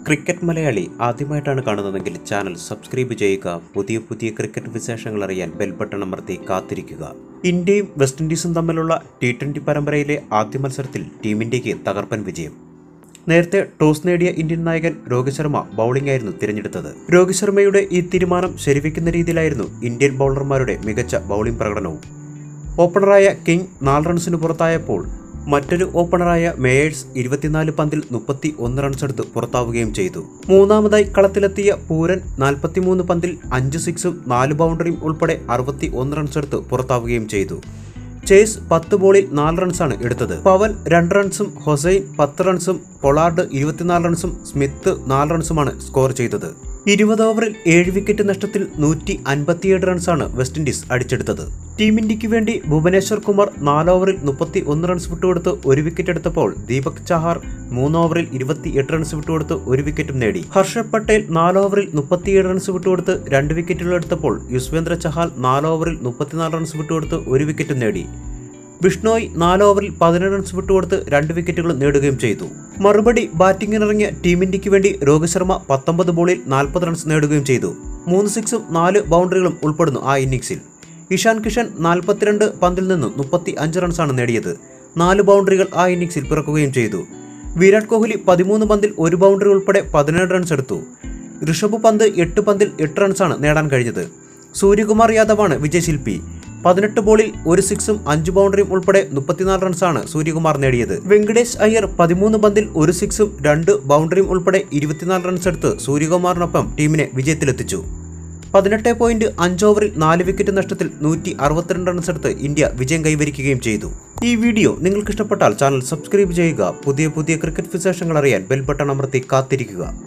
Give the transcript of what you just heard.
cricket Malayali ആദ്യമായിട്ടാണ് കാണുന്നതെങ്കിൽ channel subscribe ചെയ്യുക പുതിയ പുതിയ ക്രിക്കറ്റ് വിശേഷങ്ങൾ അറിയാൻ ബെൽ ബട്ടൺ അമർത്തി കാത്തിരിക്കുക ഇന്ത്യയും വെസ്റ്റ് ഇൻഡീസും തമ്മിലുള്ള ടി ട്വൻ്റി പരമ്പരയിലെ ആദ്യ മത്സരത്തിൽ ടീം ഇന്ത്യക്ക് തകർപ്പൻ വിജയം നേരത്തെ ടോസ് നേടിയ ഇന്ത്യൻ നായകൻ രോഹിത് ശർമ്മ ബൗളിംഗ് ആയിരുന്നു തിരഞ്ഞെടുത്തത് രോഹിത് ശർമ്മയുടെ ഈ തീരുമാനം ശരിവെക്കുന്ന രീതിയിലായിരുന്നു ഇന്ത്യൻ ബൗളർമാരുടെ മികച്ച ബൗളിംഗ് പ്രകടനവും ഓപ്പണറായ കിങ് നാല് റൺസിന് പുറത്തായപ്പോൾ മറ്റൊരു ഓപ്പണറായ മേയേഴ്സ് ഇരുപത്തിനാല് പന്തിൽ മുപ്പത്തി ഒന്ന് റൺസ് എടുത്ത് പുറത്താവുകയും ചെയ്തു മൂന്നാമതായി കളത്തിലെത്തിയ പൂരൻ നാൽപ്പത്തിമൂന്ന് പന്തിൽ അഞ്ച് സിക്സും നാല് ബൗണ്ടറിയും ഉൾപ്പെടെ അറുപത്തി ഒന്ന് റൺസ് എടുത്ത് പുറത്താവുകയും ചെയ്തു ചേസ് പത്ത് ബോളിൽ നാല് റൺസാണ് എടുത്തത് പവൻ രണ്ട് റൺസും ഹൊസൈൻ പത്ത് റൺസും പൊളാർഡ് ഇരുപത്തിനാല് റൺസും സ്മിത്ത് നാല് റൺസുമാണ് സ്കോർ ചെയ്തത് ഇരുപത് ഓവറിൽ ഏഴ് വിക്കറ്റ് നഷ്ടത്തിൽ നൂറ്റി അൻപത്തിയേഴ് റൺസാണ് വെസ്റ്റ് ഇൻഡീസ് അടിച്ചെടുത്തത് ടീം ഇന്ത്യക്ക് വേണ്ടി ഭുവനേശ്വർ കുമാർ നാല് ഓവറിൽ മുപ്പത്തി ഒന്ന് റൺസ് വിട്ടുകൊടുത്ത് ഒരു വിക്കറ്റ് എടുത്തപ്പോൾ ദീപക് ചഹാർ മൂന്ന് ഓവറിൽ ഇരുപത്തിയെട്ട് റൺസ് വിട്ടുകൊടുത്ത് ഒരു വിക്കറ്റും നേടി ഹർഷ പട്ടേൽ നാല് ഓവറിൽ മുപ്പത്തിയേഴ് റൺസ് വിട്ടുകൊടുത്ത് രണ്ട് വിക്കറ്റുകൾ എടുത്തപ്പോൾ യുസ്വേന്ദ്ര ചഹാൽ നാല് ഓവറിൽ മുപ്പത്തിനാല് റൺസ് വിട്ടുകൊടുത്ത് ഒരു വിക്കറ്റും നേടി ബിഷ്ണോയ് നാല് ഓവറിൽ പതിനേഴ് റൺസ് വിട്ടുകൊടുത്ത് രണ്ട് വിക്കറ്റുകൾ നേടുകയും ചെയ്തു മറുപടി ബാറ്റിംഗിനിറങ്ങിയ ടീം ഇന്ത്യക്ക് വേണ്ടി രോഹിത് ശർമ്മ പത്തൊമ്പത് ബോളിൽ നാൽപ്പത് റൺസ് നേടുകയും ചെയ്തു മൂന്ന് സിക്സും നാല് ബൗണ്ടറികളും ഉൾപ്പെടുന്നു ആ ഇന്നിംഗ്സിൽ ഇഷാൻ കിഷൻ നാൽപ്പത്തിരണ്ട് പന്തിൽ നിന്നും മുപ്പത്തി അഞ്ച് റൺസാണ് നേടിയത് നാല് ബൗണ്ടറികൾ ആ ഇന്നിംഗ്സിൽ പിറക്കുകയും ചെയ്തു വിരാട് കോഹ്ലി പതിമൂന്ന് പന്തിൽ ഒരു ബൗണ്ടറി ഉൾപ്പെടെ പതിനേഴ് റൺസ് എടുത്തു ഋഷഭ് പന്ത് എട്ട് പന്തിൽ എട്ട് റൺസാണ് നേടാൻ കഴിഞ്ഞത് സൂര്യകുമാർ യാദവാണ് വിജയശില്പി പതിനെട്ട് ബോളിൽ ഒരു സിക്സും അഞ്ച് ബൗണ്ടറിയും ഉൾപ്പെടെ മുപ്പത്തിനാല് റൺസാണ് സൂര്യകുമാർ നേടിയത് വെങ്കടേഷ് അയ്യർ പതിമൂന്ന് പന്തിൽ ഒരു സിക്സും രണ്ട് ബൗണ്ടറിയും ഉൾപ്പെടെ ഇരുപത്തിനാല് റൺസ് എടുത്ത് സൂര്യകുമാറിനൊപ്പം ടീമിനെ വിജയത്തിലെത്തിച്ചു പതിനെട്ട് പോയിന്റ് അഞ്ച് ഓവറിൽ നാല് വിക്കറ്റ് നഷ്ടത്തിൽ നൂറ്റി അറുപത്തിരണ്ട് റൺസ് എടുത്ത് ഇന്ത്യ വിജയം കൈവരിക്കുകയും ചെയ്തു ഈ വീഡിയോ നിങ്ങൾക്ക് ഇഷ്ടപ്പെട്ടാൽ ചാനൽ സബ്സ്ക്രൈബ് ചെയ്യുക പുതിയ പുതിയ ക്രിക്കറ്റ് വിശേഷങ്ങൾ അറിയാൻ ബെൽ ബട്ടൺ അമർത്തി കാത്തിരിക്കുക